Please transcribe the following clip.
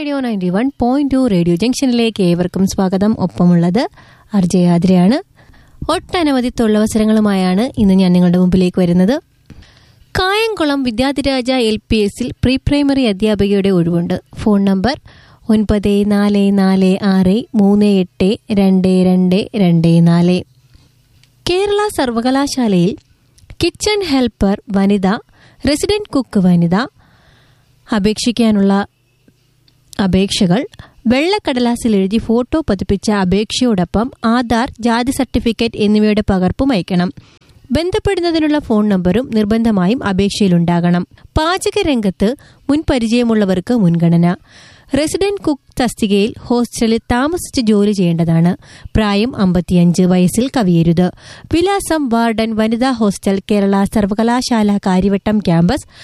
radio ninety one point two radio ജംഗ്ഷനിലേക്ക് ഏവർക്കും സ്വാഗതം ഒപ്പമുള്ളത് അർജയാദ്രയാണ് ഒട്ടനവധി തൊഴിലവസരങ്ങളുമായാണ് ഇന്ന് ഞാൻ നിങ്ങളുടെ മുമ്പിലേക്ക് വരുന്നത് കായംകുളം വിദ്യാധിരാജ എൽ പി എസിൽ പ്രീ പ്രൈമറി അധ്യാപികയുടെ ഒഴിവുണ്ട് ഫോൺ നമ്പർ ഒൻപത് നാല് നാല് ആറ് മൂന്ന് എട്ട് രണ്ട് രണ്ട് രണ്ട് നാല് കേരള സർവകലാശാലയിൽ കിച്ചൺ ഹെൽപ്പർ വനിത റെസിഡന്റ് കുക്ക് വനിത അപേക്ഷിക്കാനുള്ള അപേക്ഷകൾ വെള്ളക്കടലാസിൽ എഴുതി ഫോട്ടോ പതിപ്പിച്ച അപേക്ഷയോടൊപ്പം ആധാർ ജാതി സർട്ടിഫിക്കറ്റ് എന്നിവയുടെ പകർപ്പും അയക്കണം ബന്ധപ്പെടുന്നതിനുള്ള ഫോൺ നമ്പറും നിർബന്ധമായും അപേക്ഷയിലുണ്ടാകണം പാചകരംഗത്ത് മുൻ പരിചയമുള്ളവർക്ക് മുൻഗണന റെസിഡന്റ് കുക്ക് തസ്തികയിൽ ഹോസ്റ്റലിൽ താമസിച്ച് ജോലി ചെയ്യേണ്ടതാണ് പ്രായം അമ്പത്തിയഞ്ച് വയസ്സിൽ കവിയരുത് വിലാസം വാർഡൻ വനിതാ ഹോസ്റ്റൽ കേരള സർവകലാശാല കാര്യവട്ടം ക്യാമ്പസ്